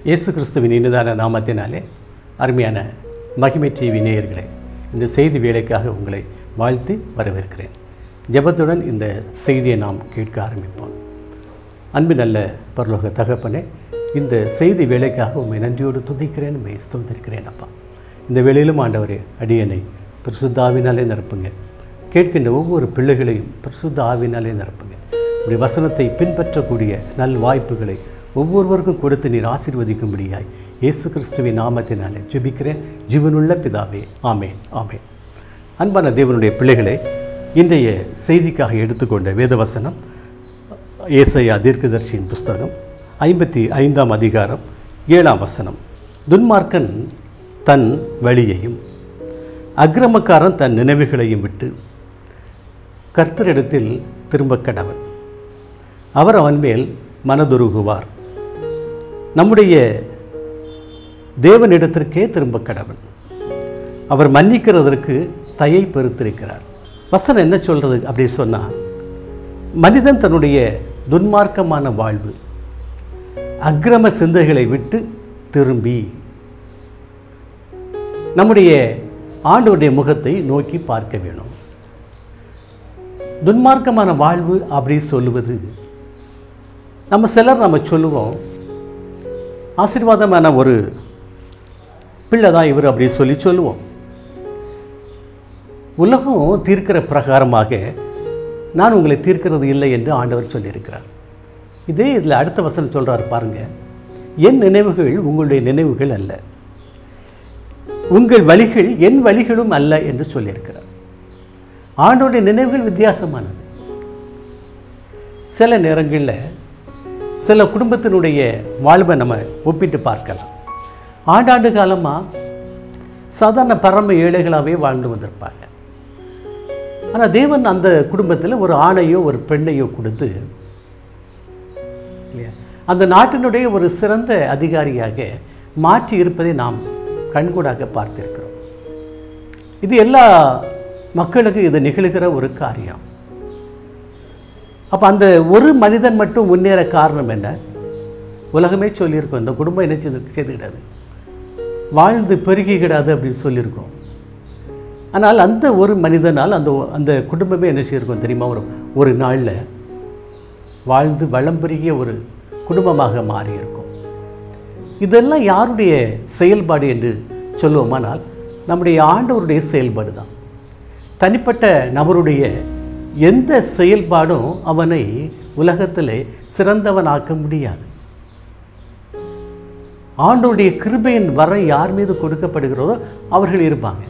இயேசு கிறிஸ்துவின் இனிதான நாமத்தினாலே அருமையான மகிமை டிவி நேயர்களே இந்த செய்தி வேலைக்காக உங்களை வாழ்த்தி வரவேற்கிறேன் ஜெபத்துடன் இந்த செய்தியை நாம் கேட்க ஆரம்பிப்போம் அன்பு நல்ல பரலோக தகப்பனே இந்த செய்தி வேலைக்காக உண்மை நன்றியோடு துதிக்கிறேன் உண்மை ஸ்தோத்திருக்கிறேன் அப்பா இந்த வேளையிலும் ஆண்டவரே அடியனை பரிசுத்த ஆவினாலே நிரப்புங்க கேட்கின்ற ஒவ்வொரு பிள்ளைகளையும் பரிசுத்த ஆவினாலே நிரப்புங்க உடைய வசனத்தை பின்பற்றக்கூடிய நல் வாய்ப்புகளை ஒவ்வொருவருக்கும் கொடுத்து நீர் ஆசீர்வதிக்கும்படியாய் இயேசு கிறிஸ்துவின் நாமத்தினாலே ஜெபிக்கிறேன் ஜீவனுள்ள பிதாவே ஆமேன் ஆமேன் அன்பான தேவனுடைய பிள்ளைகளை இன்றைய செய்திக்காக எடுத்துக்கொண்ட வேதவசனம் ஏசையா தீர்க்கதர்சியின் புஸ்தகம் ஐம்பத்தி ஐந்தாம் அதிகாரம் ஏழாம் வசனம் துன்மார்க்கன் தன் வழியையும் அக்கிரமக்காரன் தன் நினைவுகளையும் விட்டு கர்த்தரிடத்தில் திரும்பக் கடவன் அவர் அவன் மேல் மனதுருகுவார் நம்முடைய தேவனிடத்திற்கே திரும்பக் கடவன் அவர் மன்னிக்கிறதற்கு தயை பெருத்திருக்கிறார் வசனம் என்ன சொல்கிறது அப்படி சொன்னால் மனிதன் தன்னுடைய துன்மார்க்கமான வாழ்வு அக்கிரம சிந்தைகளை விட்டு திரும்பி நம்முடைய ஆண்டவருடைய முகத்தை நோக்கி பார்க்க வேணும் துன்மார்க்கமான வாழ்வு அப்படி சொல்லுவது நம்ம சிலர் நம்ம சொல்லுவோம் ஆசீர்வாதமான ஒரு பிள்ளை தான் இவர் அப்படி சொல்லி சொல்லுவோம் உலகம் தீர்க்கிற பிரகாரமாக நான் உங்களை தீர்க்கிறது இல்லை என்று ஆண்டவர் சொல்லியிருக்கிறார் இதே இதில் அடுத்த வசனம் சொல்கிறார் பாருங்க என் நினைவுகள் உங்களுடைய நினைவுகள் அல்ல உங்கள் வழிகள் என் வழிகளும் அல்ல என்று சொல்லியிருக்கிறார் ஆண்டோடைய நினைவுகள் வித்தியாசமானது சில நேரங்களில் சில குடும்பத்தினுடைய வாழ்வை நம்ம ஒப்பிட்டு பார்க்கலாம் ஆண்டாண்டு காலமாக சாதாரண பரம ஏழைகளாகவே வாழ்ந்து வந்திருப்பாங்க ஆனால் தேவன் அந்த குடும்பத்தில் ஒரு ஆணையோ ஒரு பெண்ணையோ கொடுத்து இல்லையா அந்த நாட்டினுடைய ஒரு சிறந்த அதிகாரியாக மாற்றி இருப்பதை நாம் கண்கூடாக பார்த்திருக்கிறோம் இது எல்லா மக்களுக்கும் இது நிகழ்கிற ஒரு காரியம் அப்போ அந்த ஒரு மனிதன் மட்டும் முன்னேற காரணம் என்ன உலகமே சொல்லியிருக்கோம் இந்த குடும்பம் என்ன செய்து செய்துக்கிடாது வாழ்ந்து பெருகிக்கிடாது அப்படின்னு சொல்லியிருக்கோம் ஆனால் அந்த ஒரு மனிதனால் அந்த அந்த குடும்பமே என்ன செய்யிருக்கோம் தெரியுமா ஒரு ஒரு நாளில் வாழ்ந்து வளம் பெருகிய ஒரு குடும்பமாக மாறியிருக்கும் இதெல்லாம் யாருடைய செயல்பாடு என்று சொல்லுவோமானால் நம்முடைய ஆண்டவருடைய செயல்பாடு தான் தனிப்பட்ட நபருடைய எந்த செயல்பாடும் அவனை உலகத்தில் சிறந்தவனாக்க முடியாது ஆண்டோடைய கிருபையின் வர யார் மீது கொடுக்கப்படுகிறதோ அவர்கள் இருப்பாங்க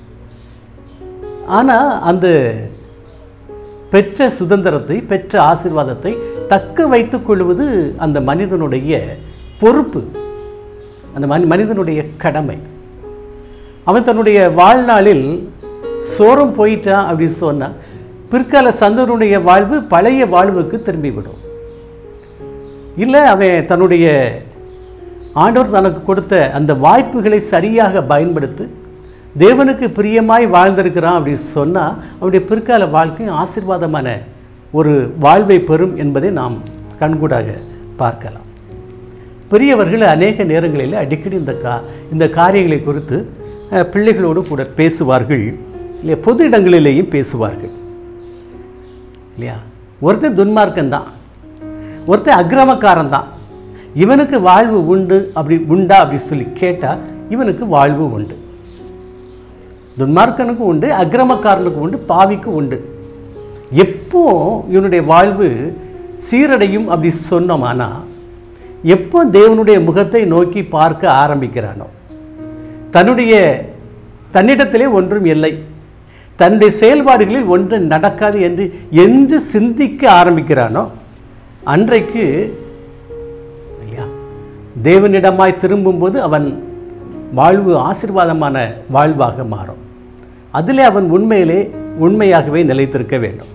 ஆனால் அந்த பெற்ற சுதந்திரத்தை பெற்ற ஆசீர்வாதத்தை தக்க வைத்துக் கொள்வது அந்த மனிதனுடைய பொறுப்பு அந்த மனி மனிதனுடைய கடமை அவன் தன்னுடைய வாழ்நாளில் சோரம் போயிட்டான் அப்படின்னு சொன்னால் பிற்கால சந்தனுடைய வாழ்வு பழைய வாழ்வுக்கு திரும்பிவிடும் இல்லை அவன் தன்னுடைய ஆண்டவர் தனக்கு கொடுத்த அந்த வாய்ப்புகளை சரியாக பயன்படுத்தி தேவனுக்கு பிரியமாய் வாழ்ந்திருக்கிறான் அப்படின்னு சொன்னால் அவனுடைய பிற்கால வாழ்க்கை ஆசீர்வாதமான ஒரு வாழ்வை பெறும் என்பதை நாம் கண்கூடாக பார்க்கலாம் பெரியவர்கள் அநேக நேரங்களில் அடிக்கடி இந்த கா இந்த காரியங்களை குறித்து அஹ், பிள்ளைகளோடு கூட பேசுவார்கள் இல்லையா பொது இடங்களிலேயும் பேசுவார்கள் இல்லையா ஒருத்தன் துன்மார்க்கன் தான் ஒருத்தன் அக்கிரமக்காரன் தான் இவனுக்கு வாழ்வு உண்டு அப்படி உண்டா அப்படி சொல்லி கேட்டால் இவனுக்கு வாழ்வு உண்டு துன்மார்க்கனுக்கு உண்டு அக்கிரமக்காரனுக்கு உண்டு பாவிக்கு உண்டு எப்போ இவனுடைய வாழ்வு சீரடையும் அப்படி சொன்னோமானா எப்போ தேவனுடைய முகத்தை நோக்கி பார்க்க ஆரம்பிக்கிறானோ தன்னுடைய தன்னிடத்திலே ஒன்றும் இல்லை தன்னுடைய செயல்பாடுகளில் ஒன்றும் நடக்காது என்று என்று சிந்திக்க ஆரம்பிக்கிறானோ அன்றைக்கு இல்லையா தேவனிடமாய் திரும்பும்போது அவன் வாழ்வு ஆசீர்வாதமான வாழ்வாக மாறும் அதிலே அவன் உண்மையிலே உண்மையாகவே நிலைத்திருக்க வேண்டும்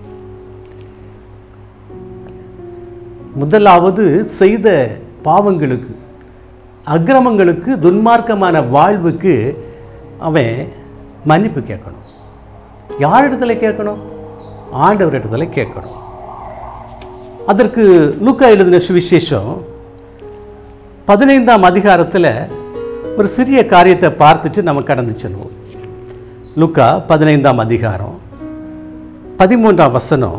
முதலாவது செய்த பாவங்களுக்கு அக்கிரமங்களுக்கு துன்மார்க்கமான வாழ்வுக்கு அவன் மன்னிப்பு கேட்கணும் யாரிடத்துல கேட்கணும் ஆண்டவரிடத்துல கேட்கணும் அதற்கு லூக்கா எழுதின சுவிசேஷம் பதினைந்தாம் அதிகாரத்தில் ஒரு சிறிய காரியத்தை பார்த்துட்டு நம்ம கடந்து செல்வோம் லுக்கா பதினைந்தாம் அதிகாரம் பதிமூன்றாம் வசனம்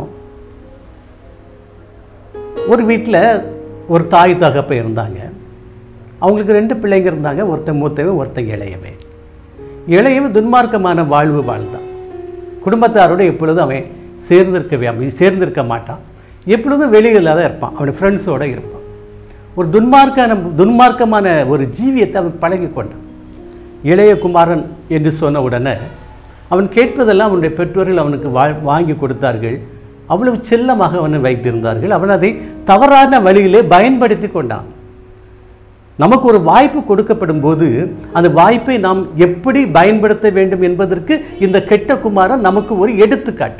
ஒரு வீட்டில் ஒரு தாய் தகப்ப இருந்தாங்க அவங்களுக்கு ரெண்டு பிள்ளைங்க இருந்தாங்க ஒருத்தன் மூத்தவன் ஒருத்தன் இளையவன் இளையவன் துன்மார்க்கமான வாழ்வு வாழ்ந்தான் குடும்பத்தாரோடு எப்பொழுதும் அவன் சேர்ந்திருக்கவே அவன் சேர்ந்திருக்க மாட்டான் எப்பொழுதும் வெளியில் தான் இருப்பான் அவன் ஃப்ரெண்ட்ஸோடு இருப்பான் ஒரு துன்மார்க்கான துன்மார்க்கமான ஒரு ஜீவியத்தை அவன் பழகி கொண்டான் இளைய குமாரன் என்று சொன்ன உடனே அவன் கேட்பதெல்லாம் அவனுடைய பெற்றோர்கள் அவனுக்கு வா வாங்கி கொடுத்தார்கள் அவ்வளவு செல்லமாக அவனை வைத்திருந்தார்கள் அவன் அதை தவறான வழியிலே பயன்படுத்தி கொண்டான் நமக்கு ஒரு வாய்ப்பு கொடுக்கப்படும் போது அந்த வாய்ப்பை நாம் எப்படி பயன்படுத்த வேண்டும் என்பதற்கு இந்த கெட்ட குமாரன் நமக்கு ஒரு எடுத்துக்காட்டு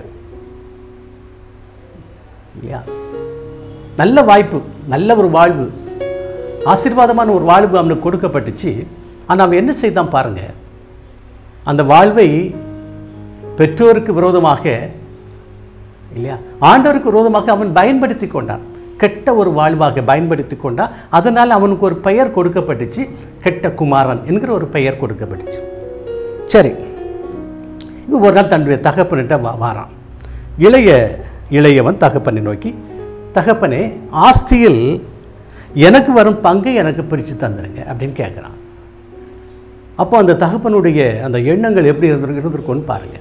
இல்லையா நல்ல வாய்ப்பு நல்ல ஒரு வாழ்வு ஆசீர்வாதமான ஒரு வாழ்வு அவனுக்கு கொடுக்கப்பட்டுச்சு ஆனால் அவன் என்ன செய்தான் பாருங்க அந்த வாழ்வை பெற்றோருக்கு விரோதமாக இல்லையா ஆண்டவருக்கு விரோதமாக அவன் பயன்படுத்தி கொண்டான் கெட்ட ஒரு வாழ்வாக பயன்படுத்தி கொண்டான் அதனால் அவனுக்கு ஒரு பெயர் கொடுக்கப்பட்டுச்சு கெட்ட குமாரன் என்கிற ஒரு பெயர் கொடுக்கப்பட்டுச்சு சரி இது ஒரு நாள் தன்னுடைய தகப்பன்கிட்ட வா வாரான் இளைய இளையவன் தகப்பனை நோக்கி தகப்பனே ஆஸ்தியில் எனக்கு வரும் பங்கை எனக்கு பிரித்து தந்துடுங்க அப்படின்னு கேட்குறான் அப்போ அந்த தகப்பனுடைய அந்த எண்ணங்கள் எப்படி இருந்து இருந்திருக்கும்னு பாருங்கள்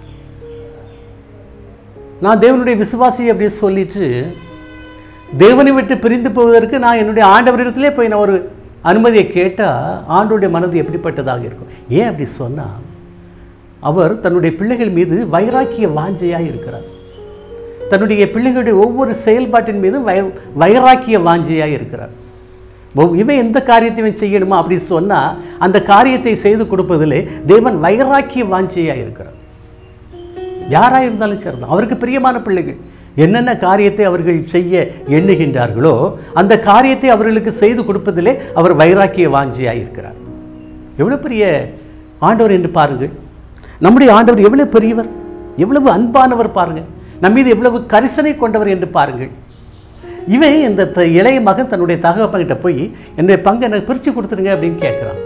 நான் தேவனுடைய விசுவாசி அப்படின்னு சொல்லிட்டு தேவனை விட்டு பிரிந்து போவதற்கு நான் என்னுடைய ஆண்டவரிடத்திலே போய் நான் ஒரு அனுமதியை கேட்டால் ஆண்டோடைய மனது எப்படிப்பட்டதாக இருக்கும் ஏன் அப்படி சொன்னால் அவர் தன்னுடைய பிள்ளைகள் மீது வைராக்கிய வாஞ்சையாக இருக்கிறார் தன்னுடைய பிள்ளைகளுடைய ஒவ்வொரு செயல்பாட்டின் மீதும் வய வைராக்கிய வாஞ்சையாக இருக்கிறார் ஒவ்- இவன் எந்த காரியத்தை இவன் செய்யணுமா அப்படி சொன்னால் அந்த காரியத்தை செய்து கொடுப்பதிலே தேவன் வைராக்கிய வாஞ்சையாக இருக்கிறார் யாராக இருந்தாலும் சரிதான் அவருக்கு பிரியமான பிள்ளைகள் என்னென்ன காரியத்தை அவர்கள் செய்ய எண்ணுகின்றார்களோ அந்த காரியத்தை அவர்களுக்கு செய்து கொடுப்பதிலே அவர் வைராக்கிய வாஞ்சியாக இருக்கிறார் எவ்வளோ பெரிய ஆண்டவர் என்று பாருங்கள் நம்முடைய ஆண்டவர் எவ்வளவு பெரியவர் எவ்வளவு அன்பானவர் பாருங்கள் நம் மீது எவ்வளவு கரிசனை கொண்டவர் என்று பாருங்கள் இவன் இந்த த- இளைய மகன் தன்னுடைய தகப்பன்கிட்ட போய் என்னுடைய பங்கை எனக்கு பிரித்து கொடுத்துருங்க அப்படின்னு கேட்குறான்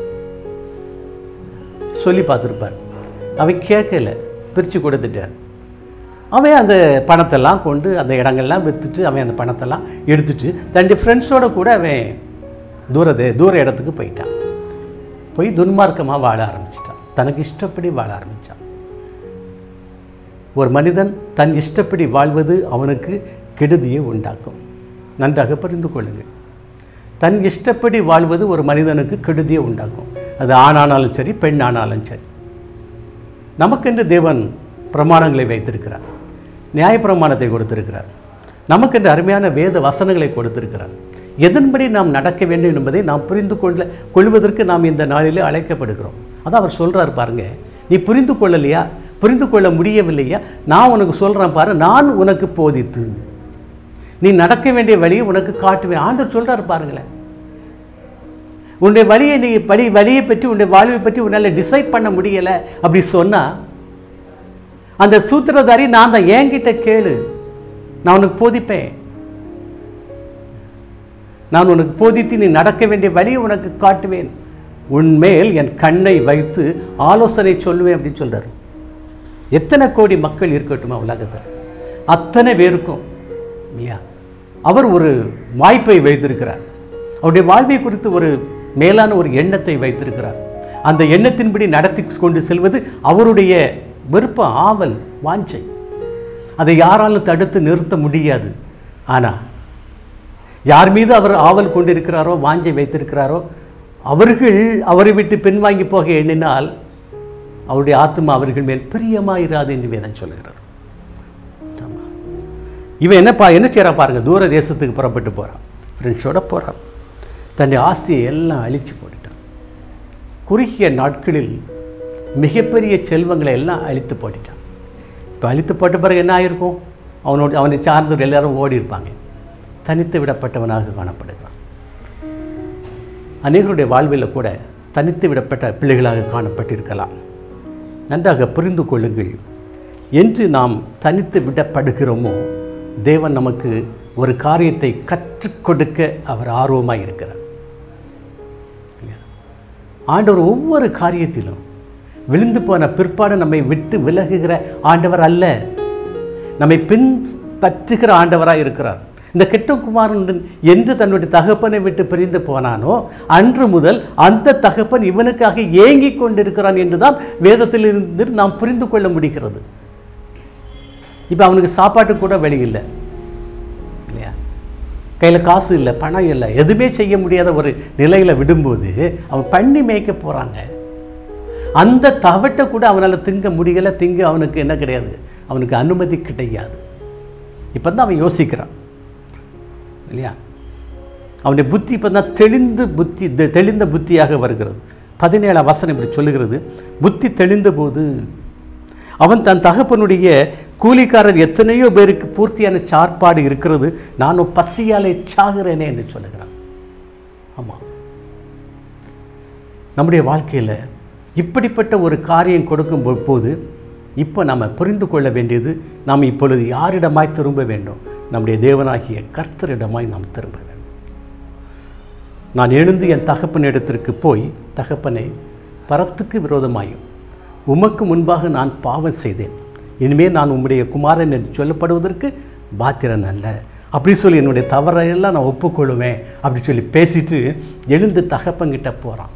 சொல்லி பார்த்துருப்பார் அவன் கேட்கல பிரித்து கொடுத்துட்டார் அவன் அந்த பணத்தெல்லாம் கொண்டு அந்த இடங்கள்லாம் விற்றுட்டு அவன் அந்த பணத்தெல்லாம் எடுத்துட்டு தன்னுடைய ஃப்ரெண்ட்ஸோட கூட அவன் தூரது தூர இடத்துக்கு போயிட்டான் போய் துன்மார்க்கமாக வாழ ஆரம்பிச்சிட்டான் தனக்கு இஷ்டப்படி வாழ ஆரம்பித்தான் ஒரு மனிதன் தன் இஷ்டப்படி வாழ்வது அவனுக்கு கெடுதியை உண்டாக்கும் நன்றாக புரிந்து கொள்ளுங்கள் தன் இஷ்டப்படி வாழ்வது ஒரு மனிதனுக்கு கெடுதியை உண்டாக்கும் அது ஆணானாலும் சரி பெண் ஆனாலும் சரி நமக்கென்று தேவன் பிரமாணங்களை வைத்திருக்கிறார் நியாயப்பிரமாணத்தை கொடுத்திருக்கிறார் நமக்கென்று அருமையான வேத வசனங்களை கொடுத்திருக்கிறார் எதன்படி நாம் நடக்க வேண்டும் என்பதை நாம் புரிந்து கொள்ள கொள்வதற்கு நாம் இந்த நாளிலே அழைக்கப்படுகிறோம் அதான் அவர் சொல்றார் பாருங்க நீ புரிந்து கொள்ளலையா புரிந்து கொள்ள முடியவில்லையா நான் உனக்கு சொல்கிறேன் பாரு நான் உனக்கு போதித்து நீ நடக்க வேண்டிய வழியை உனக்கு காட்டுவேன் ஆண்டவர் சொல்றாரு பாருங்களேன் உன்னுடைய வழியை நீ வழி வழியை பற்றி உன்னுடைய வாழ்வை பற்றி உன்னால் டிசைட் பண்ண முடியலை அப்படி சொன்னால் அந்த சூத்திரதாரி நான் தான் என்கிட்ட கேளு நான் உனக்கு போதிப்பேன் நான் உனக்கு போதித்து நீ நடக்க வேண்டிய வழியை உனக்கு காட்டுவேன் உன்மேல் என் கண்ணை வைத்து ஆலோசனை சொல்லுவேன் அப்படின்னு சொல்றாரு எத்தனை கோடி மக்கள் இருக்கட்டுமா உலகத்தில் அத்தனை பேருக்கும் இல்லையா அவர் ஒரு வாய்ப்பை வைத்திருக்கிறார் அவருடைய வாழ்வை குறித்து ஒரு மேலான ஒரு எண்ணத்தை வைத்திருக்கிறார் அந்த எண்ணத்தின்படி நடத்தி கொண்டு செல்வது அவருடைய விருப்பம் ஆவல் வாஞ்சை அதை யாராலும் தடுத்து நிறுத்த முடியாது ஆனால் யார் மீது அவர் ஆவல் கொண்டிருக்கிறாரோ வாஞ்சை வைத்திருக்கிறாரோ அவர்கள் அவரை விட்டு பின்வாங்கி போக எண்ணினால் அவருடைய ஆத்மா அவர்கள் மேல் பிரியமாயிராது என்று வேதம் சொல்கிறது ஆமா. இவன் என்னப்பா என்ன செய்கிறான் பாருங்க தூர தேசத்துக்கு புறப்பட்டு போகிறான் ஃப்ரெண்ட்ஸோட போகிறான் தன்னுடைய ஆசையை எல்லாம் அழிச்சு போட்டுட்டான் குறுகிய நாட்களில் மிகப்பெரிய செல்வங்களை எல்லாம் அழித்து போட்டுட்டான் இப்போ அழித்து போட்ட பிறகு என்ன ஆயிருக்கும் அவனோட அவனை சார்ந்தவர் எல்லாரும் ஓடி இருப்பாங்க தனித்து விடப்பட்டவனாக காணப்படுகிறான் அநேகருடைய வாழ்வில் கூட தனித்து விடப்பட்ட பிள்ளைகளாக காணப்பட்டிருக்கலாம் நன்றாக புரிந்து கொள்ளுங்கள் என்று நாம் தனித்து விடப்படுகிறோமோ தேவன் நமக்கு ஒரு காரியத்தை கற்றுக் கொடுக்க அவர் ஆர்வமாக இருக்கிறார் ஆண்டவர் ஒவ்வொரு காரியத்திலும் விழுந்து போன பிற்பாடு நம்மை விட்டு விலகுகிற ஆண்டவர் அல்ல நம்மை பின்பற்றுகிற ஆண்டவராக இருக்கிறார் இந்த கெட்ட குமாரன் என்று தன்னுடைய தகப்பனை விட்டு பிரிந்து போனானோ அன்று முதல் அந்த தகப்பன் இவனுக்காக ஏங்கிக் கொண்டிருக்கிறான் என்றுதான் வேதத்திலிருந்து நாம் புரிந்து கொள்ள முடிகிறது இப்போ அவனுக்கு சாப்பாட்டு கூட வழி இல்லை இல்லையா கையில் காசு இல்லை பணம் இல்லை எதுவுமே செய்ய முடியாத ஒரு நிலையில் விடும்போது அவன் பண்ணி மேய்க்க போகிறாங்க அந்த தவட்டை கூட அவனால் திங்க முடியலை திங்க அவனுக்கு என்ன கிடையாது அவனுக்கு அனுமதி கிடையாது இப்போ தான் அவன் யோசிக்கிறான் இல்லையா அவனுடைய புத்தி இப்போ தான் தெளிந்து புத்தி தெ- தெளிந்த புத்தியாக வருகிறது பதினேழாம் வசனம் இப்படி சொல்லுகிறது புத்தி தெளிந்த போது அவன் தன் தகப்பனுடைய கூலிக்காரர் எத்தனையோ பேருக்கு பூர்த்தியான சார்பாடு இருக்கிறது நானும் பசியாலே சாகிறேனே என்று சொல்லுகிறான் ஆமாம் நம்முடைய வாழ்க்கையில் இப்படிப்பட்ட ஒரு காரியம் கொடுக்கும் போ- போது இப்போ நம்ம புரிந்து கொள்ள வேண்டியது நாம் இப்பொழுது யாரிடமாய் திரும்ப வேண்டும் நம்முடைய தேவனாகிய கர்த்தரிடமாய் நாம் திரும்ப வேண்டும் நான் எழுந்து என் தகப்பனிடத்திற்கு போய் தகப்பனை பரத்துக்கு விரோதமாயும் உமக்கு முன்பாக நான் பாவம் செய்தேன் இனிமேல் நான் உம்முடைய குமாரன் என்று சொல்லப்படுவதற்கு பாத்திரன் அல்ல அப்படி சொல்லி என்னுடைய தவறையெல்லாம் நான் ஒப்புக்கொள்ளுவேன் அப்படி சொல்லி பேசிட்டு எழுந்து தகப்பங்கிட்ட போகிறான்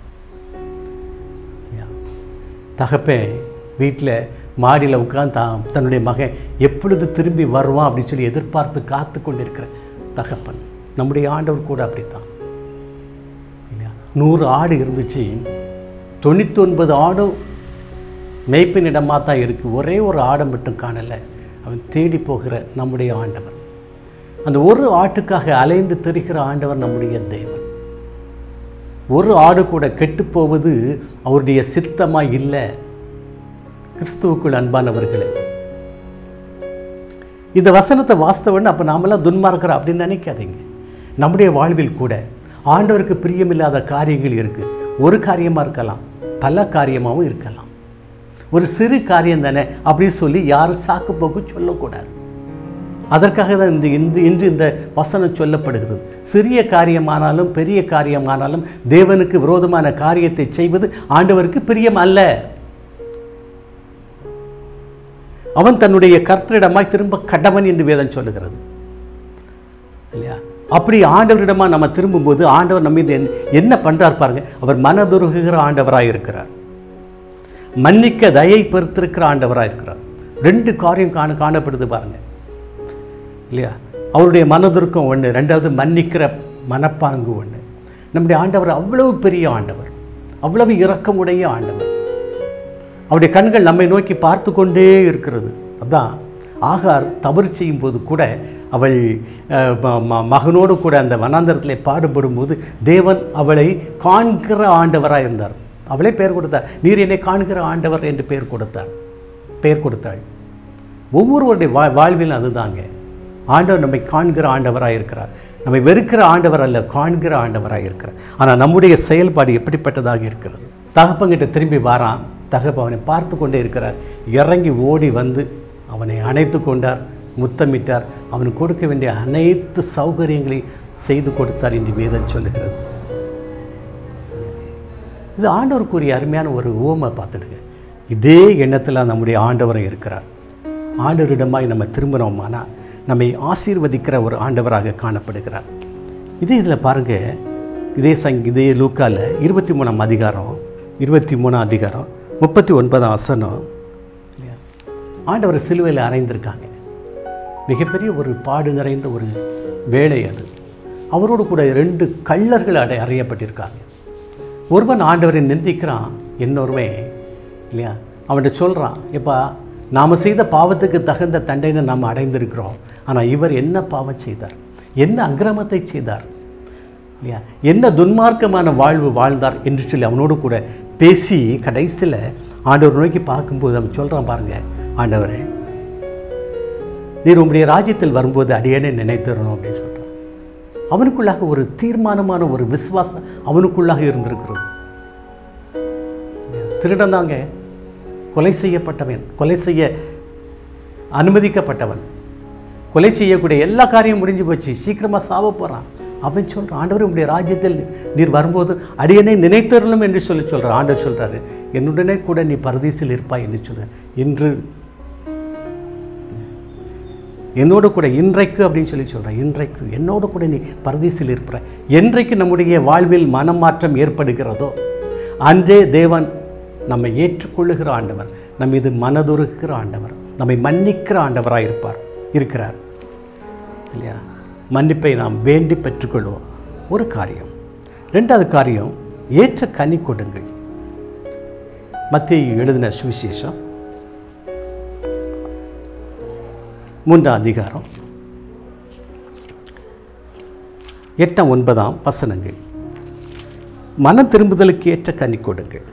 தகப்பன் வீட்டில் மாடியில் உட்காந்து தான் தன்னுடைய மகன் எப்பொழுது திரும்பி வருவான் அப்படின்னு சொல்லி எதிர்பார்த்து காத்து கொண்டிருக்கிற தகப்பன் நம்முடைய ஆண்டவர் கூட அப்படித்தான் இல்லையா நூறு ஆடு இருந்துச்சு தொண்ணூத்தொன்பது ஆடும் மேய்ப்பினிடமாக தான் இருக்குது ஒரே ஒரு ஆடை மட்டும் காணலை அவன் தேடி போகிற நம்முடைய ஆண்டவர் அந்த ஒரு ஆட்டுக்காக அலைந்து திரிகிற ஆண்டவர் நம்முடைய தேவன் ஒரு ஆடு கூட கெட்டுப் போவது அவருடைய சித்தமாக இல்லை கிறிஸ்துவுக்குள் அன்பானவர்களே இந்த வசனத்தை வாஸ்தவன் அப்போ நாமெல்லாம் துன்மார்க்கிறோம் அப்படின்னு நினைக்காதீங்க நம்முடைய வாழ்வில் கூட ஆண்டவருக்கு பிரியமில்லாத காரியங்கள் இருக்குது ஒரு காரியமாக இருக்கலாம் பல காரியமாகவும் இருக்கலாம் ஒரு சிறு காரியம் தானே அப்படின்னு சொல்லி யாரும் சாக்கு போக்கு சொல்லக்கூடாது அதற்காக தான் இன்று இன்று இன்று இந்த வசனம் சொல்லப்படுகிறது சிறிய காரியமானாலும் பெரிய காரியமானாலும் தேவனுக்கு விரோதமான காரியத்தை செய்வது ஆண்டவருக்கு பிரியம் அல்ல அவன் தன்னுடைய கர்த்தரிடமாய் திரும்ப கடவன் என்று வேதம் சொல்லுகிறது இல்லையா அப்படி ஆண்டவரிடமா நம்ம திரும்பும்போது ஆண்டவர் நம்ம மீது என்ன- என்ன பண்றார் பாருங்க அவர் மனதுருகுகிற ஆண்டவராய் இருக்கிறார் மன்னிக்க தயை பெருத்திருக்கிற ஆண்டவராக இருக்கிறார் ரெண்டு காரியம் காண காணப்படுது பாருங்க இல்லையா அவருடைய மனதிற்கும் ஒன்று ரெண்டாவது மன்னிக்கிற மனப்பாங்கு ஒன்று நம்முடைய ஆண்டவர் அவ்வளவு பெரிய ஆண்டவர் அவ்வளவு இரக்கமுடைய ஆண்டவர் அவருடைய கண்கள் நம்மை நோக்கி பார்த்து கொண்டே இருக்கிறது அதான் ஆகார் தவறு செய்யும் போது கூட அவள் அஹ், ம- ம- மகனோடு கூட அந்த வனாந்தரத்தில் பாடுபடும் போது தேவன் அவளை காண்கிற ஆண்டவராக இருந்தார் அவளே பெயர் கொடுத்தார் நீர் என்னை காண்கிற ஆண்டவர் என்று பெயர் கொடுத்தார் பெயர் கொடுத்தாள் ஒவ்வொருவருடைய வா வாழ்வில் அதுதாங்க ஆண்டவர் நம்மை காண்கிற ஆண்டவராக இருக்கிறார் நம்மை வெறுக்கிற ஆண்டவர் அல்ல காண்கிற ஆண்டவராக இருக்கிறார் ஆனால் நம்முடைய செயல்பாடு எப்படிப்பட்டதாக இருக்கிறது தகப்பங்கிட்ட திரும்பி வாரான் தகப்ப அவனை பார்த்து கொண்டே இருக்கிறார் இறங்கி ஓடி வந்து அவனை அணைத்து கொண்டார் முத்தமிட்டார் அவனுக்கு கொடுக்க வேண்டிய அனைத்து சௌகரியங்களையும் செய்து கொடுத்தார் என்று வேதம் சொல்லுகிறது இது ஆண்டவருக்குரிய அருமையான ஒரு ஓமை பார்த்துடுங்க இதே எண்ணத்தில் நம்முடைய ஆண்டவரும் இருக்கிறார் ஆண்டவரிடமாய் நம்ம திரும்பினோமானா நம்மை ஆசீர்வதிக்கிற ஒரு ஆண்டவராக காணப்படுகிறார் இதே இதில் பாருங்கள் இதே சங் இதே லூக்கால இருபத்தி மூணாம் அதிகாரம் இருபத்தி மூணாம் அதிகாரம் முப்பத்தி ஒன்பதாம் வசனம் இல்லையா ஆண்டவர் சிலுவையில் அறைந்திருக்காங்க மிகப்பெரிய ஒரு பாடு நிறைந்த ஒரு வேலை அது அவரோடு கூட ரெண்டு கள்ளர்கள் அடை அறியப்பட்டிருக்காங்க ஒருவன் ஆண்டவரை நிந்திக்கிறான் இன்னொருவன் இல்லையா அவன்கிட்ட சொல்கிறான் எப்பா நாம் செய்த பாவத்துக்கு தகுந்த தண்டனை நாம் அடைந்திருக்கிறோம் ஆனால் இவர் என்ன பாவம் செய்தார் என்ன அக்கிரமத்தை செய்தார் இல்லையா என்ன துன்மார்க்கமான வாழ்வு வாழ்ந்தார் என்று சொல்லி அவனோடு கூட பேசி கடைசியில் ஆண்டவர் நோக்கி பார்க்கும்போது அவன் சொல்கிறான் பாருங்க ஆண்டவரே நீர் உம்முடைய ராஜ்யத்தில் வரும்போது அடியேனே நினைத்திரணும் அப்படின்னு சொல்கிறான் அவனுக்குள்ளாக ஒரு தீர்மானமான ஒரு விசுவாசம் அவனுக்குள்ளாக இருந்திருக்கிறது திருடன் தாங்க கொலை செய்யப்பட்டவன் கொலை செய்ய அனுமதிக்கப்பட்டவன் கொலை செய்யக்கூடிய எல்லா காரியம் முடிஞ்சு போச்சு சீக்கிரமாக சாவ போகிறான் அவன் சொல்கிறான் ஆண்டவர் உங்களுடைய ராஜ்யத்தில் நீர் வரும்போது அடியனை நினைத்தருளும் என்று சொல்லி சொல்கிறார் ஆண்டவர் சொல்கிறாரு என்னுடனே கூட நீ பரதீசில் இருப்பாய் என்று சொல்ற இன்று என்னோடு கூட இன்றைக்கு அப்படின்னு சொல்லி சொல்கிறேன் இன்றைக்கு என்னோடு கூட நீ பரதீசில் இருப்ப என்றைக்கு நம்முடைய வாழ்வில் மனமாற்றம் ஏற்படுகிறதோ அன்றே தேவன் நம்மை ஏற்றுக்கொள்ளுகிற ஆண்டவர் நம் இது மனதுருகிற ஆண்டவர் நம்மை மன்னிக்கிற ஆண்டவராக இருப்பார் இருக்கிறார் இல்லையா மன்னிப்பை நாம் வேண்டி பெற்றுக்கொள்வோம் ஒரு காரியம் ரெண்டாவது காரியம் ஏற்ற கனி கொடுங்கள் மத்திய எழுதின சுவிசேஷம் மூன்றாம் அதிகாரம் எட்டாம் ஒன்பதாம் வசனங்கள் மனம் திரும்புதலுக்கு ஏற்ற கனி கொடுங்கள்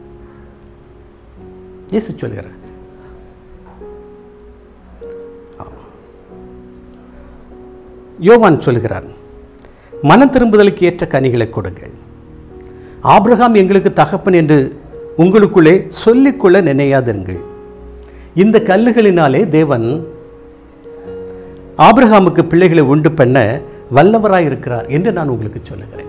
இயேசு சொல்கிறார் யோவான் சொல்கிறார் மனம் திரும்புதலுக்கு ஏற்ற கனிகளை கொடுங்கள் ஆபிரகாம் எங்களுக்கு தகப்பன் என்று உங்களுக்குள்ளே சொல்லிக்கொள்ள நினையாதிருங்கள் இந்த கல்லுகளினாலே தேவன் ஆபிரகாமுக்கு பிள்ளைகளை உண்டு பண்ண வல்லவராய் இருக்கிறார் என்று நான் உங்களுக்கு சொல்லுகிறேன்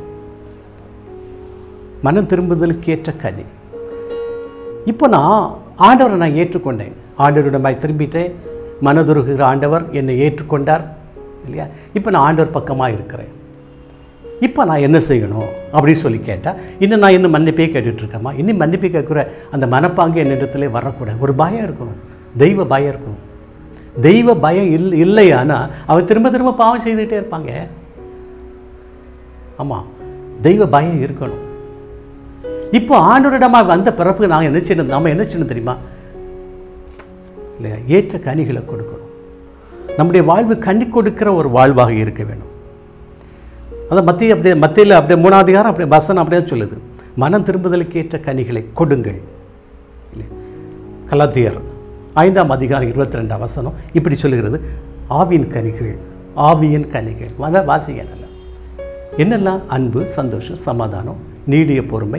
மனம் திரும்புதலுக்கு ஏற்ற கனி இப்போ நான் ஆண்டவரை நான் ஏற்றுக்கொண்டேன் ஆண்டவரிடமாய் திரும்பிட்டேன் மனதுருகிற ஆண்டவர் என்னை ஏற்றுக்கொண்டார் இல்லையா இப்போ நான் ஆண்டவர் பக்கமாக இருக்கிறேன் இப்போ நான் என்ன செய்யணும் அப்படின்னு சொல்லி கேட்டால் இன்னும் நான் இன்னும் மன்னிப்பே கேட்டுட்ருக்கேம்மா இன்னும் மன்னிப்பே கேட்குற அந்த மனப்பாங்கு என்னிடத்துல வரக்கூடாது ஒரு பயம் இருக்கணும் தெய்வ பயம் இருக்கணும் தெய்வ பயம் இல் இல்லையானா அவன் திரும்ப திரும்ப பாவம் செய்துகிட்டே இருப்பாங்க ஆமாம் தெய்வ பயம் இருக்கணும் இப்போ ஆண்டோரிடமா வந்த பிறப்பு நாங்கள் என்ன செய்யணும் நம்ம என்ன செய்யணும் தெரியுமா இல்லையா ஏற்ற கனிகளை கொடுக்கணும் நம்முடைய வாழ்வு கனி கொடுக்கிற ஒரு வாழ்வாக இருக்க வேணும் அதை மத்திய அப்படியே மத்தியில் அப்படியே மூணாவது அதிகாரம் அப்படியே வசனம் அப்படியே சொல்லுது மனம் திரும்புதலுக்கு ஏற்ற கனிகளை கொடுங்கள் இல்லை கலாத்தியர் ஐந்தாம் அதிகாரம் இருபத்தி ரெண்டாம் வசனம் இப்படி சொல்லுகிறது ஆவியின் கனிகள் ஆவியின் கனிகள் வத வாசிங்க நல்லா என்னெல்லாம் அன்பு சந்தோஷம் சமாதானம் நீடிய பொறுமை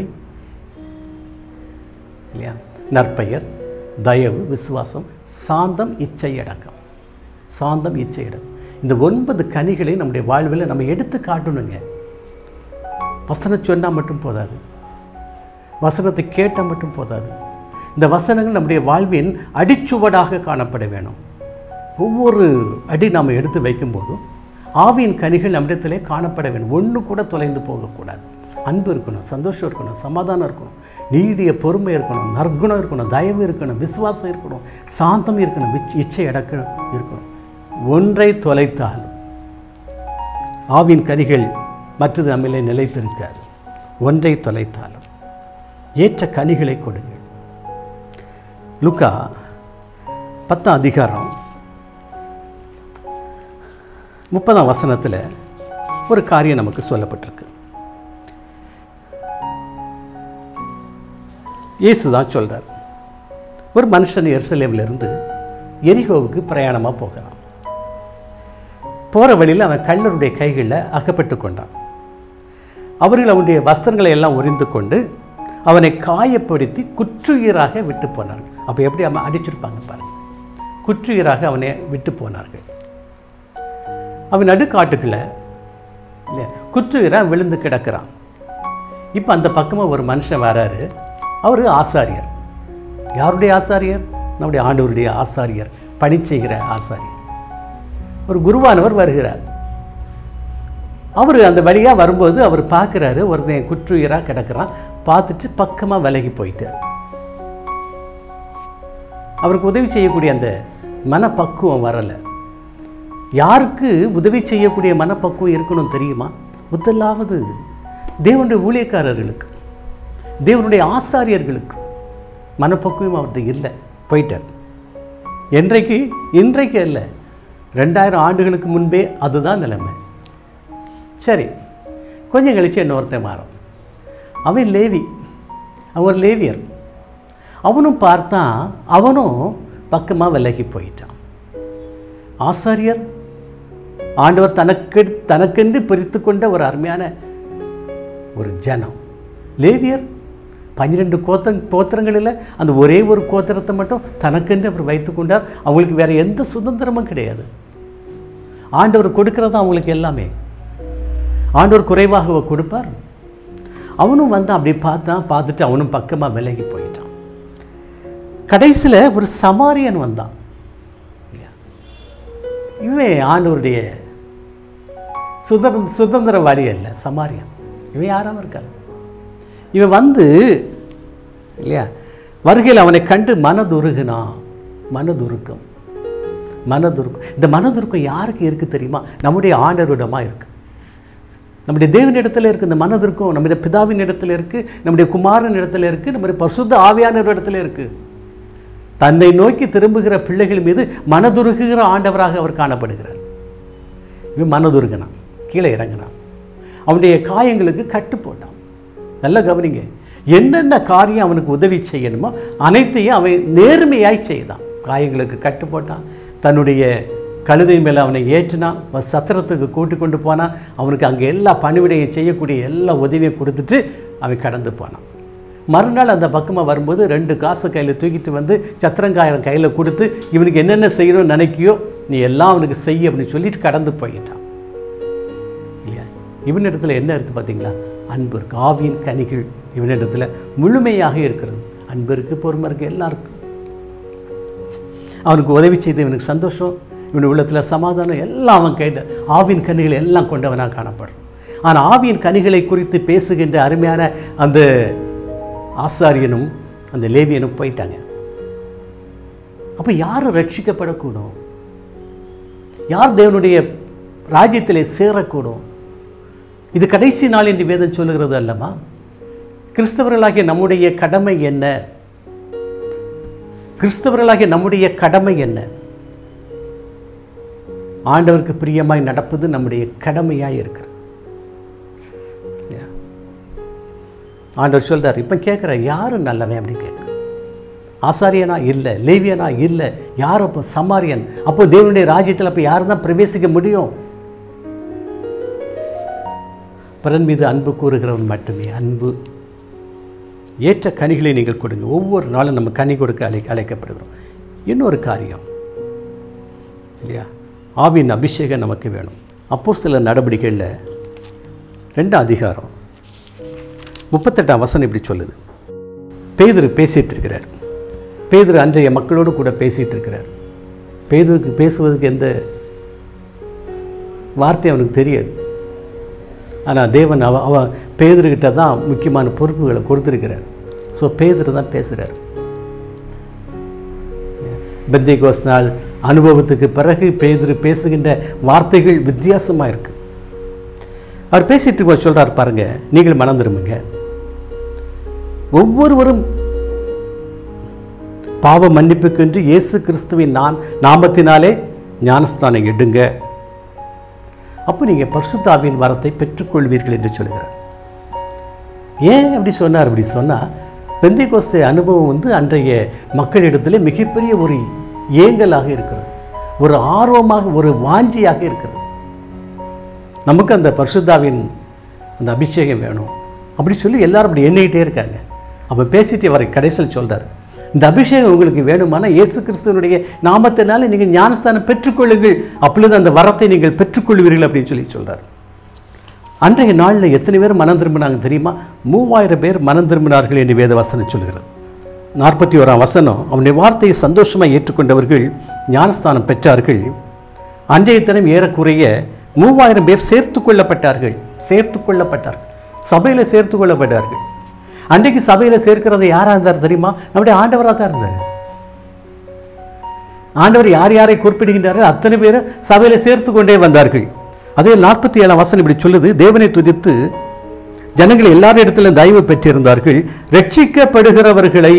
இல்லையா நற்பெயர் தயவு விசுவாசம் சாந்தம் இச்சை அடக்கம் சாந்தம் இச்சை அடக்கம் இந்த ஒன்பது கனிகளை நம்முடைய வாழ்வில் நம்ம எடுத்து காட்டணுங்க வசனம் சொன்னால் மட்டும் போதாது வசனத்தை கேட்டால் மட்டும் போதாது இந்த வசனங்கள் நம்முடைய வாழ்வின் அடிச்சுவடாக காணப்பட வேணும் ஒவ்வொரு அடி நாம் எடுத்து வைக்கும்போதும் ஆவியின் கனிகள் நம்மிடத்திலே காணப்பட வேண்டும் ஒன்று கூட தொலைந்து போகக்கூடாது அன்பு இருக்கணும் சந்தோஷம் இருக்கணும் சமாதானம் இருக்கணும் நீடிய பொறுமை இருக்கணும் நற்குணம் இருக்கணும் தயவு இருக்கணும் விசுவாசம் இருக்கணும் சாந்தம் இருக்கணும் விச் இச்சை அடக்க இருக்கணும் ஒன்றை தொலைத்தால் ஆவின் கனிகள் மற்றது நம்மிலே நிலைத்திருக்காது ஒன்றை தொலைத்தாலும் ஏற்ற கனிகளை கொடுங்கள் லுக்கா பத்தாம் அதிகாரம் முப்பதாம் வசனத்தில் ஒரு காரியம் நமக்கு சொல்லப்பட்டிருக்கு இயேசு தான் சொல்கிறார் ஒரு மனுஷன் எருசலேமிலிருந்து எரிகோவுக்கு பிரயாணமாக போகிறான் போகிற வழியில் அவன் கள்ளருடைய கைகளில் அகப்பட்டு கொண்டான் அவர்கள் அவனுடைய வஸ்திரங்களை எல்லாம் உரிந்து கொண்டு அவனை காயப்படுத்தி குற்றுயிராக விட்டு போனார்கள் அப்போ எப்படி அவன் அடிச்சிருப்பாங்க பாருங்க குற்றுயிராக அவனை விட்டு போனார்கள் அவன் நடுக்காட்டுக்குள்ள இல்லையா குற்றுயிராக விழுந்து கிடக்கிறான் இப்போ அந்த பக்கமாக ஒரு மனுஷன் வராரு அவர் ஆசாரியர் யாருடைய ஆசாரியர் நம்முடைய ஆண்டவருடைய ஆசாரியர் பணி செய்கிற ஆசாரியர் ஒரு குருவானவர் வருகிறார் அவர் அந்த வழியாக வரும்போது அவர் பார்க்குறாரு ஒருத்தன் குற்றுயிராக கிடக்கிறான் பார்த்துட்டு பக்கமாக விலகி போயிட்டார் அவருக்கு உதவி செய்யக்கூடிய அந்த மனப்பக்குவம் வரலை யாருக்கு உதவி செய்யக்கூடிய மனப்பக்குவம் இருக்கணும் தெரியுமா முதலாவது தேவனுடைய ஊழியக்காரர்களுக்கு தேவனுடைய ஆசாரியர்களுக்கு மனப்பக்குவம் அவர்கிட்ட இல்லை போயிட்டார் என்றைக்கு இன்றைக்கு இல்லை ரெண்டாயிரம் ஆண்டுகளுக்கு முன்பே அதுதான் நிலைமை சரி கொஞ்சம் கழிச்சு இன்னொருத்தன் மாறும் அவன் லேவி அவன் ஒரு லேவியர் அவனும் பார்த்தான் அவனும் பக்கமாக விலகி போயிட்டான் ஆசாரியர் ஆண்டவர் தனக்கு தனக்கென்று பிரித்து கொண்ட ஒரு அருமையான ஒரு ஜனம் லேவியர் பன்னிரெண்டு கோத்த கோத்திரங்களில் அந்த ஒரே ஒரு கோத்திரத்தை மட்டும் தனக்கென்று அவர் வைத்து கொண்டார் அவங்களுக்கு வேறு எந்த சுதந்திரமும் கிடையாது ஆண்டவர் கொடுக்கறது அவங்களுக்கு எல்லாமே ஆண்டவர் குறைவாக கொடுப்பார் அவனும் வந்து அப்படி பார்த்தான் பார்த்துட்டு அவனும் பக்கமாக விலகி போயிட்டான் கடைசியில் ஒரு சமாரியன் வந்தான் இல்லையா? இவன் ஆண்டவருடைய சுதந்திர சுதந்திரவாதி அல்ல சமாரியன் இவன் யாராம இருக்கான் இவன் வந்து இல்லையா வருகையில் அவனை கண்டு மனதுருகுனான் மனதுருக்கம் மனதுருக்கம் இந்த மனதுருக்கம் யாருக்கு இருக்குது தெரியுமா நம்முடைய ஆண்டவரிடமாக இருக்குது நம்முடைய தேவன் இடத்துல இருக்குது இந்த மனதிற்கும் நம்முடைய பிதாவின் இடத்துல இருக்குது நம்முடைய குமாரன் இடத்துல இருக்குது நம்முடைய பசுத்த ஆவியானவர் இடத்துல இருக்குது தன்னை நோக்கி திரும்புகிற பிள்ளைகள் மீது மனதுருகுகிற ஆண்டவராக அவர் காணப்படுகிறார் இவன் மனதுருகினான் கீழே இறங்கினான் அவனுடைய காயங்களுக்கு கட்டு போட்டான் நல்லா கவனிங்க என்னென்ன காரியம் அவனுக்கு உதவி செய்யணுமோ அனைத்தையும் அவன் நேர்மையாய் செய்தான் காயங்களுக்கு கட்டு போட்டான் தன்னுடைய கழுதை மேலே அவனை ஏற்றினான் அவன் சத்திரத்துக்கு கூட்டி கொண்டு போனான் அவனுக்கு அங்கே எல்லா பணிவிடையும் செய்யக்கூடிய எல்லா உதவியும் கொடுத்துட்டு அவன் கடந்து போனான் மறுநாள் அந்த பக்கமாக வரும்போது ரெண்டு காசு கையில் தூக்கிட்டு வந்து சத்திரங்காயம் கையில் கொடுத்து இவனுக்கு என்னென்ன செய்யணும்னு நினைக்கியோ நீ எல்லாம் அவனுக்கு செய் அப்படின்னு சொல்லிட்டு கடந்து போயிட்டான் இல்லையா இவனிடத்தில் என்ன இருக்குது பார்த்தீங்களா அன்பு இருக்குது ஆவியின் கனிகள் இவனிடத்தில் முழுமையாக இருக்கிறது அன்பு இருக்குது பொறுமை இருக்குது எல்லாம் இருக்கு அவனுக்கு உதவி செய்து இவனுக்கு சந்தோஷம் இவன் உள்ளத்தில் சமாதானம் எல்லாம் அவன் கேட்ட ஆவின் கனிகள் எல்லாம் கொண்டவனாக காணப்படுறான் ஆனால் ஆவியின் கனிகளை குறித்து பேசுகின்ற அருமையான அந்த ஆசாரியனும் அந்த லேவியனும் போயிட்டாங்க அப்போ யார் ரட்சிக்கப்படக்கூடும் யார் தேவனுடைய ராஜ்யத்திலே சேரக்கூடும் இது கடைசி நாள் என்று வேதம் சொல்லுகிறது அல்லமா கிறிஸ்தவர்களாகிய நம்முடைய கடமை என்ன கிறிஸ்தவர்களாகிய நம்முடைய கடமை என்ன ஆண்டவருக்கு பிரியமாய் நடப்பது நம்முடைய கடமையாய் இருக்கிறது இல்லையா? ஆண்டவர் சொல்றார் இப்போ கேட்குற யாரு நல்லவன் அப்படின்னு கேட்குறேன் ஆசாரியனா இல்லை லேவியனா இல்லை யார் அப்போ சமாரியன் அப்போ தேவனுடைய ராஜ்யத்தில் அப்போ யார் தான் பிரவேசிக்க முடியும் பிறன் மீது அன்பு கூறுகிறவன் மட்டுமே அன்பு ஏற்ற கனிகளை நீங்கள் கொடுங்க ஒவ்வொரு நாளும் நம்ம கனி கொடுக்க அழை அழைக்கப்படுகிறோம் இன்னொரு காரியம் இல்லையா ஆவின் அபிஷேகம் நமக்கு வேணும் அப்போ சில நடவடிக்கைகளில் ரெண்டாம் அதிகாரம் முப்பத்தெட்டாம் வசனம் இப்படி சொல்லுது பேதுரு பேசிட்டு இருக்கிறார் பேதுரு அன்றைய மக்களோடு கூட பேசிட்டு இருக்கிறார் பேதுருக்கு பேசுவதற்கு எந்த வார்த்தை அவனுக்கு தெரியாது ஆனால் தேவன் அவ அவ பேதர்கிட்ட தான் முக்கியமான பொறுப்புகளை கொடுத்துருக்கிறார் ஸோ பேதர் தான் பேசுகிறார் பெந்தைகோஸ் நாள் அனுபவத்துக்கு பிறகு பேதர் பேசுகின்ற வார்த்தைகள் வித்தியாசமாக இருக்கு அவர் பேசிட்டு இருக்கும்போது சொல்கிறார் பாருங்க நீங்கள் மனம் திரும்புங்க ஒவ்வொருவரும் பாவ மன்னிப்புக்கென்று இயேசு கிறிஸ்துவின் நான் நாமத்தினாலே ஞானஸ்தானம் எடுங்க அப்போ நீங்கள் பரிசுத்தாவின் வரத்தை பெற்றுக்கொள்வீர்கள் என்று சொல்கிறார் ஏன் அப்படி சொன்னார் அப்படி சொன்னால் பெந்தைகோஸ்தே அனுபவம் வந்து அன்றைய மக்களிடத்தில் மிகப்பெரிய ஒரு ஏங்கலாக இருக்கிறது ஒரு ஆர்வமாக ஒரு வாஞ்சியாக இருக்கிறது நமக்கு அந்த பரிசுத்தாவின் அந்த அபிஷேகம் வேணும் அப்படி சொல்லி எல்லாரும் அப்படி எண்ணிக்கிட்டே இருக்காங்க அப்போ பேசிட்டு வர கடைசியில் சொல்றார் இந்த அபிஷேகம் உங்களுக்கு வேணுமானா இயேசு கிறிஸ்துவனுடைய நாமத்தினால நீங்கள் ஞானஸ்தானம் பெற்றுக்கொள்ளுங்கள் அப்பொழுது அந்த வரத்தை நீங்கள் பெற்றுக்கொள்வீர்கள் அப்படின்னு சொல்லி சொல்றார் அன்றைய நாளில் எத்தனை பேர் மனம் திரும்பினாங்க தெரியுமா மூவாயிரம் பேர் மனம் திரும்பினார்கள் என்று வேத வசனம் சொல்கிறது நாற்பத்தி ஓராம் வசனம் அவனுடைய வார்த்தையை சந்தோஷமாக ஏற்றுக்கொண்டவர்கள் ஞானஸ்தானம் பெற்றார்கள் அன்றைய தினம் ஏறக்குறைய மூவாயிரம் பேர் சேர்த்து கொள்ளப்பட்டார்கள் சேர்த்து கொள்ளப்பட்டார்கள் சபையில் சேர்த்து கொள்ளப்பட்டார்கள் அன்றைக்கு சபையில் சேர்க்கிறது யாராக இருந்தார் தெரியுமா நம்முடைய ஆண்டவராக தான் இருந்தார் ஆண்டவர் யார் யாரை குறிப்பிடுகின்றாரோ அத்தனை பேரும் சபையில் சேர்த்து கொண்டே வந்தார்கள் அதே நாற்பத்தி ஏழாம் வசனம் இப்படி சொல்லுது தேவனை துதித்து ஜனங்கள் எல்லாரும் இடத்துல தயவு பெற்றிருந்தார்கள் ரட்சிக்கப்படுகிறவர்களை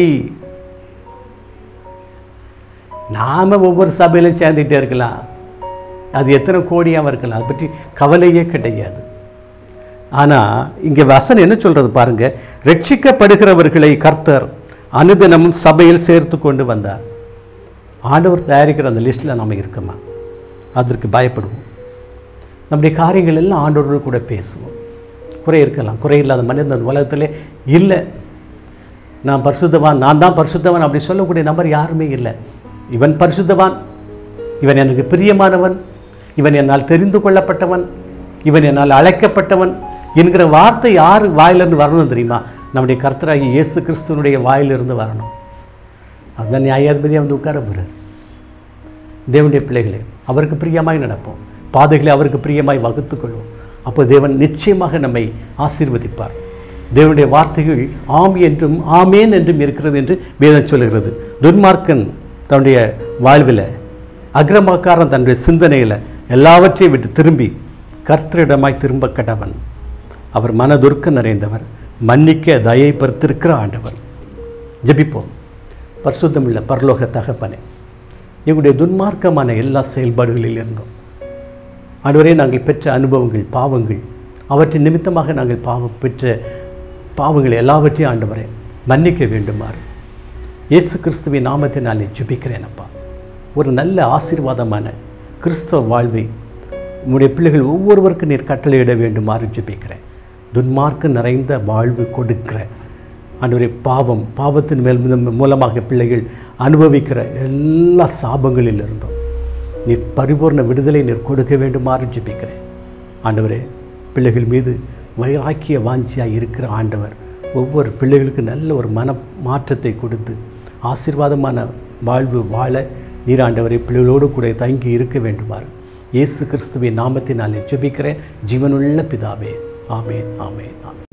நாம ஒவ்வொரு சபையிலும் சேர்ந்துக்கிட்டே இருக்கலாம் அது எத்தனை கோடியாக இருக்கலாம் அதை பற்றி கவலையே கிடையாது ஆனால் இங்கே வசனம் என்ன சொல்றது பாருங்க ரட்சிக்கப்படுகிறவர்களை கர்த்தர் அனுதினமும் சபையில் சேர்த்து கொண்டு வந்தார் ஆண்டவர் தயாரிக்கிற அந்த லிஸ்ட்டில் நம்ம இருக்கோமா அதற்கு பயப்படுவோம் நம்முடைய காரியங்கள் எல்லாம் ஆண்டவரோடு கூட பேசுவோம் குறை இருக்கலாம் குறை இல்லாத மனிதன் உலகத்திலே இல்லை நான் பரிசுத்தவான் நான் தான் பரிசுத்தவான் அப்படி சொல்லக்கூடிய நபர் யாருமே இல்லை இவன் பரிசுத்தவான் இவன் எனக்கு பிரியமானவன் இவன் என்னால் தெரிந்து கொள்ளப்பட்டவன் இவன் என்னால் அழைக்கப்பட்டவன் என்கிற வார்த்தை யார் வாயிலிருந்து வரணும் தெரியுமா நம்முடைய கர்த்தராகிய இயேசு கிறிஸ்துவனுடைய வாயிலிருந்து வரணும் அதுதான் நியாயாதிபதியாக வந்து உட்கார போகிறார் தேவனுடைய பிள்ளைகளே அவருக்கு பிரியமாய் நடப்போம் பாதைகளை அவருக்கு பிரியமாய் வகுத்துக்கொள்வோம் அப்போ தேவன் நிச்சயமாக நம்மை ஆசீர்வதிப்பார் தேவனுடைய வார்த்தைகள் ஆம் என்றும் ஆமேன் என்றும் இருக்கிறது என்று வேதம் சொல்லுகிறது துன்மார்க்கன் தன்னுடைய வாழ்வில் அக்ரமக்காரன் தன்னுடைய சிந்தனையில் எல்லாவற்றையும் விட்டு திரும்பி கர்த்தரிடமாய் திரும்ப கடவன் அவர் மனதுருக்க நிறைந்தவர் மன்னிக்க தயை பருத்திருக்கிற ஆண்டவர் ஜெபிப்போம் பரிசுத்தமுள்ள பரலோக தகப்பனே எங்களுடைய துன்மார்க்கமான எல்லா செயல்பாடுகளில் இருந்தோம் ஆண்டவரே நாங்கள் பெற்ற அனுபவங்கள் பாவங்கள் அவற்றின் நிமித்தமாக நாங்கள் பாவம் பெற்ற பாவங்கள் எல்லாவற்றையும் ஆண்டவரே மன்னிக்க வேண்டுமாறு இயேசு கிறிஸ்துவின் நாமத்தை நான் ஜெபிக்கிறேன் அப்பா ஒரு நல்ல ஆசீர்வாதமான கிறிஸ்தவ வாழ்வை உம்முடைய பிள்ளைகள் ஒவ்வொருவருக்கும் நீர் கட்டளையிட வேண்டுமாறு ஜெபிக்கிறேன் துன்மார்க்கம் நிறைந்த வாழ்வு கொடுக்கிற ஆண்டவரே பாவம் பாவத்தின் மேல் மூலம்- மூலமாக பிள்ளைகள் அனுபவிக்கிற எல்லா சாபங்களில் இருந்தும் நீர் பரிபூர்ண விடுதலை நீர் கொடுக்க வேண்டுமாறு ஜெபிக்கிறேன் ஆண்டவரே பிள்ளைகள் மீது வைராக்கிய வாஞ்சியாக இருக்கிற ஆண்டவர் ஒவ்வொரு பிள்ளைகளுக்கு நல்ல ஒரு மன மாற்றத்தை கொடுத்து ஆசீர்வாதமான வாழ்வு வாழ நீர் ஆண்டவரை பிள்ளைகளோடு கூட தங்கி இருக்க வேண்டுமாறு இயேசு கிறிஸ்துவின் நாமத்தினாலே ஜெபிக்கிறேன் ஜீவனுள்ள பிதாவே ஆமென் ஆமென் ஆமென்